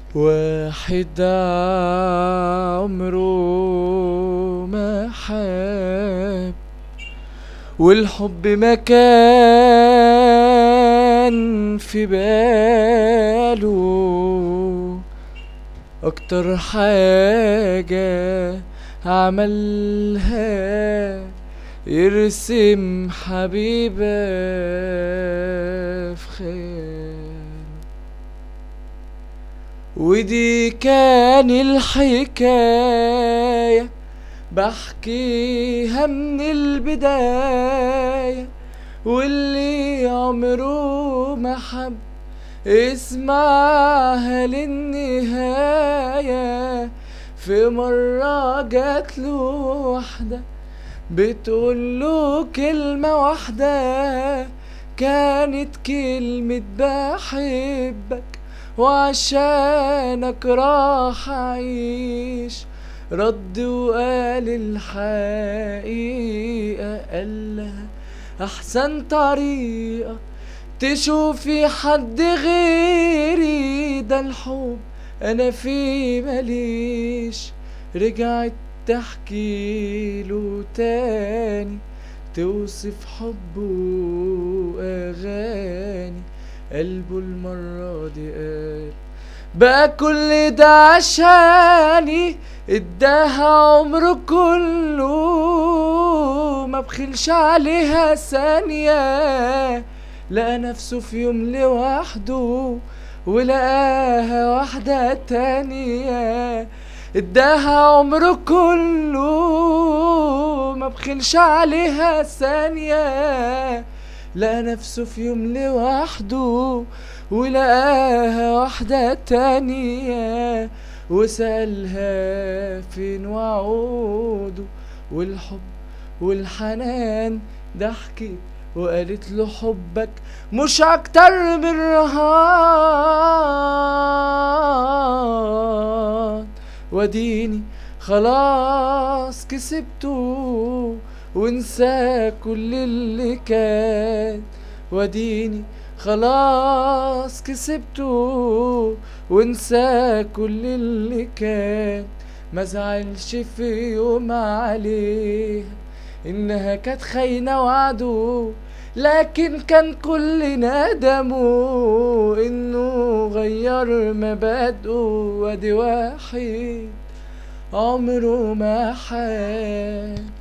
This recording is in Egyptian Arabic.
واحد عمره ما حاب والحب ما كان في باله اكتر حاجة عملها يرسم حبيبة في خيال ودي كان الحكاية بحكيها من البداية واللي عمره ما حب اسمعها للنهاية في مرة جات له واحدة بتقول له كلمة واحدة كانت كلمة بحبك وعشانك راح أعيش رد وقال الحقيقة قالها أحسن طريقة تشوفي حد غيري ده الحب أنا فيه مليش رجعت تحكي له تاني توصف حبه أغاني قلبه المرة دي قال بقى كل ده عشاني اداها عمره كله ما بخلش عليها ثانية لقى نفسه في يوم لوحده ولقاها واحدة تانية اداها عمره كله ما بخلش عليها ثانية لقى نفسه في يوم لوحده ولقاها واحدة تانية وسألها فين وعوده والحب والحنان ضحكت وقالت له حبك مش اكتر من رهان وديني خلاص كسبته وانسى كل اللي كان وديني خلاص كسبته وانسى كل اللي كان ما زعلش في يوم عليها انها كانت خاينة وعده لكن كان كل ندمه انه غير مبادئه وادي واحد عمره ما حاب